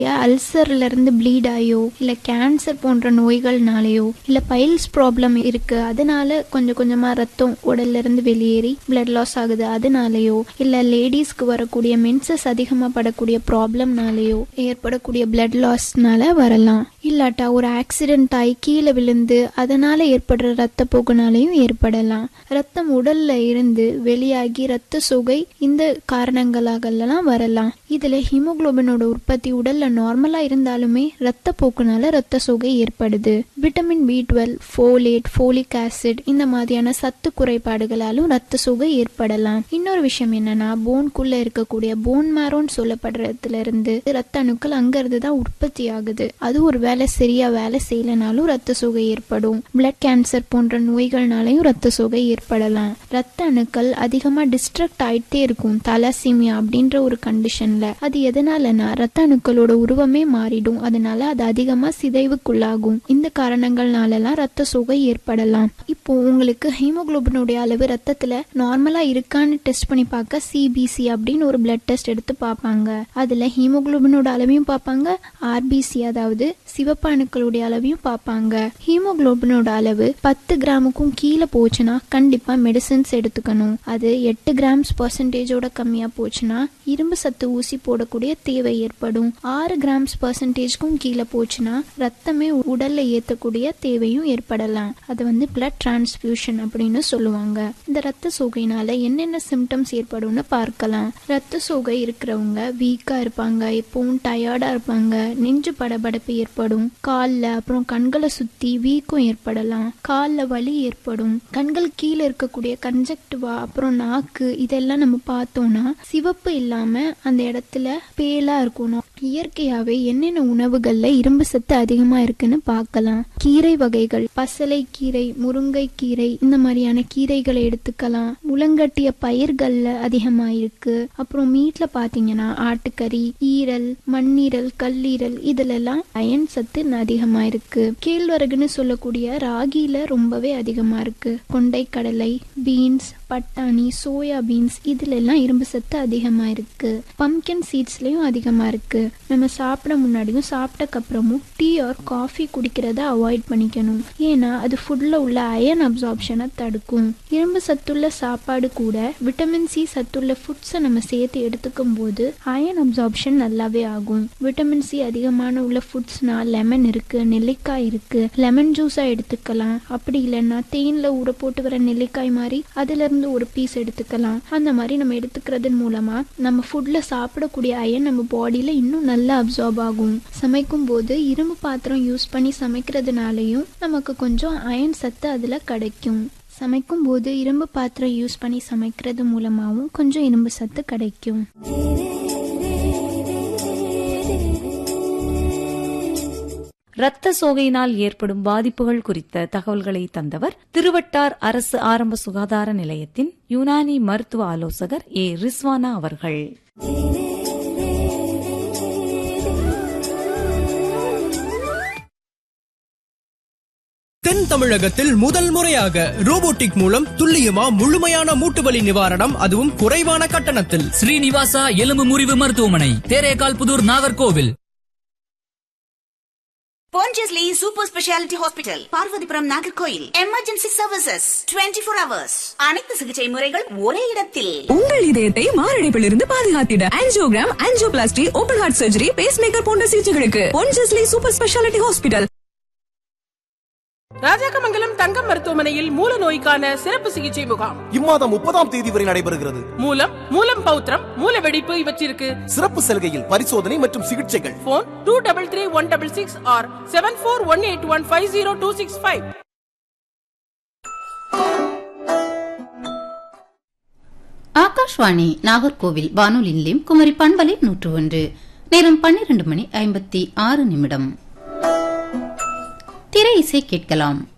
அல்சர்ல இருந்து ப்ளீட் ஆயோ இல்ல கேன்சர் போன்ற நோய்கள்னாலயோ இல்ல பைல்ஸ் ப்ராப்ளம் இருக்கு அதனால கொஞ்சம் கொஞ்சமா ரத்தம் உடல்ல இருந்து வெளியேறி பிளட் லாஸ் ஆகுது அதனாலயோ இல்ல லேடிஸ்க்கு வரக்கூடிய மென்சஸ் அதிகமா படக்கூடிய ப்ராப்ளம்னாலயோ ஏற்படக்கூடிய பிளட் லாஸ்னால வரலாம் இல்லாட்டா ஒரு ஆக்சிடென்ட் ஆகி கீழே விழுந்து அதனால ஏற்படுற ரத்த போக்குனாலையும் ஏற்படலாம் ரத்தம் உடல்ல இருந்து வெளியாகி ரத்த சுகை இந்த காரணங்களாகலாம் வரலாம் இதுல ஹீமோகுளோபினோட உற்பத்தி உடல்ல நார்மலா இருந்தாலுமே ரத்த போக்குனால ரத்த சுகை ஏற்படுது vitamin B twelve folate folic acid இந்த மாதிரியான சத்து குறைபாடுகளாலும் ரத்த சுகை ஏற்படலாம் இன்னொரு விஷயம் என்னன்னா போன்குள்ள இருக்கக்கூடிய போன் மேரோன்னு சொல்லப்படுறதுல இருந்து ரத்த அணுக்கள் அங்க இருந்து தான் உற்பத்தி ஆகுது அது ஒரு வேலை சரியா வேலை செய்யலனாலும் ரத்த சோகை ஏற்படும் பிளட் கேன்சர் போன்ற நோய்கள்னாலையும் ரத்த சோகை ஏற்படலாம் ரத்த அணுக்கள் அதிகமா டிஸ்ட்ரக்ட் ஆயிட்டே இருக்கும் தலாசிமியா அப்படின்ற ஒரு கண்டிஷன்ல அது எதனாலனா ரத்த அணுக்களோட உருவமே மாறிடும் அதனால அது அதிகமா சிதைவுக்குள்ளாகும் இந்த காரணங்கள்னாலலாம் ரத்த சோகை ஏற்படலாம் இப்போ உங்களுக்கு ஹீமோகுளோபினுடைய அளவு ரத்தத்துல நார்மலா இருக்கான்னு டெஸ்ட் பண்ணி பார்க்க சிபிசி அப்படின்னு ஒரு பிளட் டெஸ்ட் எடுத்து பார்ப்பாங்க அதுல ஹீமோகுளோபினோட அளவையும் பார்ப்பாங்க ஆர்பிசி அதாவது சிவப்பு அணுக்களுடைய அளவையும் பார்ப்பாங்க ஹீமோகுளோபினோட அளவு பத்து கிராமுக்கும் கீழே போச்சுன்னா கண்டிப்பா மெடிசின்ஸ் எடுத்துக்கணும் அது எட்டு கிராம்ஸ் பர்சன்டேஜோட கம்மியா போச்சுன்னா இரும்பு சத்து ஊசி போடக்கூடிய தேவை ஏற்படும் ஆறு கிராம்ஸ் பர்சன்டேஜ்க்கும் கீழே போச்சுன்னா ரத்தமே உடல்ல ஏத்தக்கூடிய தேவையும் ஏற்படலாம் அது வந்து பிளட் டிரான்ஸ்பியூஷன் அப்படின்னு சொல்லுவாங்க இந்த ரத்த சோகையினால என்னென்ன சிம்டம்ஸ் ஏற்படும்னு பார்க்கலாம் ரத்த சோகை இருக்கிறவங்க வீக்கா இருப்பாங்க எப்பவும் டயர்டா இருப்பாங்க நெஞ்சு படபடப்பு ஏற்படும் கால்ல அப்புறம் கண்களை சுத்தி வீக்கம் ஏற்படலாம் கால்ல வலி ஏற்படும் கண்கள் கீழே இருக்கக்கூடிய கன்ஜெக்டிவா அப்புறம் நாக்கு இதெல்லாம் நம்ம பார்த்தோம்னா சிவப்பு இல்லாம அந்த இடத்துல பேலா இருக்கணும் இயற்கையாவே என்னென்ன உணவுகள்ல இரும்பு சத்து அதிகமா இருக்குன்னு பார்க்கலாம் கீரை வகைகள் பசலை கீரை முருங்கை கீரை இந்த மாதிரியான கீரைகளை எடுத்துக்கலாம் முளங்கட்டிய பயிர்கள்ல அதிகமா இருக்கு அப்புறம் மீட்ல பாத்தீங்கன்னா ஆட்டுக்கறி ஈரல் மண்ணீரல் கல்லீரல் இதுல எல்லாம் அயன் சத்து அதிகமா இருக்கு கேழ்வரகுன்னு சொல்லக்கூடிய ராகில ரொம்பவே அதிகமா இருக்கு கொண்டை கடலை பீன்ஸ் பட்டாணி சோயா பீன்ஸ் இதுல எல்லாம் இரும்பு சத்து அதிகமா இருக்கு பம்கின் சீட்ஸ்லயும் அதிகமா இருக்கு நம்ம சாப்பிட முன்னாடியும் சாப்பிட்டக்கு அப்புறமும் டீ ஆர் காஃபி குடிக்கிறத அவாய்ட் பண்ணிக்கணும் ஏன்னா அது ஃபுட்ல உள்ள அயன் அப்சார்ப்ஷனை தடுக்கும் இரும்பு சத்துள்ள சாப்பாடு கூட விட்டமின் சி சத்துள்ள ஃபுட்ஸை நம்ம சேர்த்து எடுத்துக்கும் போது அயன் அப்சார்ப்ஷன் நல்லாவே ஆகும் விட்டமின் சி அதிகமான உள்ள ஃபுட்ஸ்னா லெமன் இருக்கு நெல்லிக்காய் இருக்கு லெமன் ஜூஸா எடுத்துக்கலாம் அப்படி இல்லைன்னா தேன்ல ஊற போட்டு வர நெல்லிக்காய் மாதிரி அதுல இருந்து ஒரு பீஸ் எடுத்துக்கலாம் அந்த மாதிரி நம்ம எடுத்துக்கிறதன் மூலமா நம்ம ஃபுட்ல சாப்பிடக்கூடிய அயன் நம்ம பாடியில இன்னும் நல்லா அப்சார்ப் ஆகும் சமைக்கும் போது இரும்பு பாத்திரம் யூஸ் பண்ணி சமைக்கிறதுனாலையும் நமக்கு கொஞ்சம் அயன் சத்து அதுல கிடைக்கும் சமைக்கும் போது இரும்பு பாத்திரம் யூஸ் பண்ணி சமைக்கிறது மூலமாகவும் கொஞ்சம் இரும்பு சத்து கிடைக்கும் இரத்த சோகையினால் ஏற்படும் பாதிப்புகள் குறித்த தகவல்களை தந்தவர் திருவட்டார் அரசு ஆரம்ப சுகாதார நிலையத்தின் யுனானி மருத்துவ ஆலோசகர் ஏ ரிஸ்வானா அவர்கள் தென் தமிழகத்தில் முதல் முறையாக ரோபோட்டிக் மூலம் துல்லியமா முழுமையான மூட்டுவலி நிவாரணம் அதுவும் குறைவான கட்டணத்தில் ஸ்ரீனிவாசா எலும்பு முறிவு மருத்துவமனை Therekal Pudur Nagercoil Pondicherry Super Speciality Hospital, Parvathipuram Nagercoil emergency services 24 four hours அனைத்து சிகிச்சை முறைகள் ஒரே இடத்தில் உங்கள் இதயத்தை மாரடைப்பிலிருந்து பாதுகாத்திட angiogram angioplasty open heart surgery pacemaker போன்ற சிகிச்சைகளுக்கு Ponjesly super speciality hospital Rajakkamangalam Thangam மருத்துவமனையில் மூல நோய்க்கான சிறப்பு சிகிச்சை முகாம் இம்மாதம் முப்பதாம் தேதி வரை நடைபெறுகிறது மூலம் மூலம் பௌத்திரம் மூல வெடிப்பு இவற்றிற்கு சிறப்பு சலுகையில் பரிசோதனை மற்றும் சிகிச்சைகள் phone two double three one double six or seven four one eight one five zero two six five Akashvani Nagercoil வானொலி நிலையம் குமரி பண்பலை நூற்று ஒன்று நேரம் பன்னிரண்டு மணி ஐம்பத்தி ஆறு நிமிடம் திரை இசை கேட்கலாம்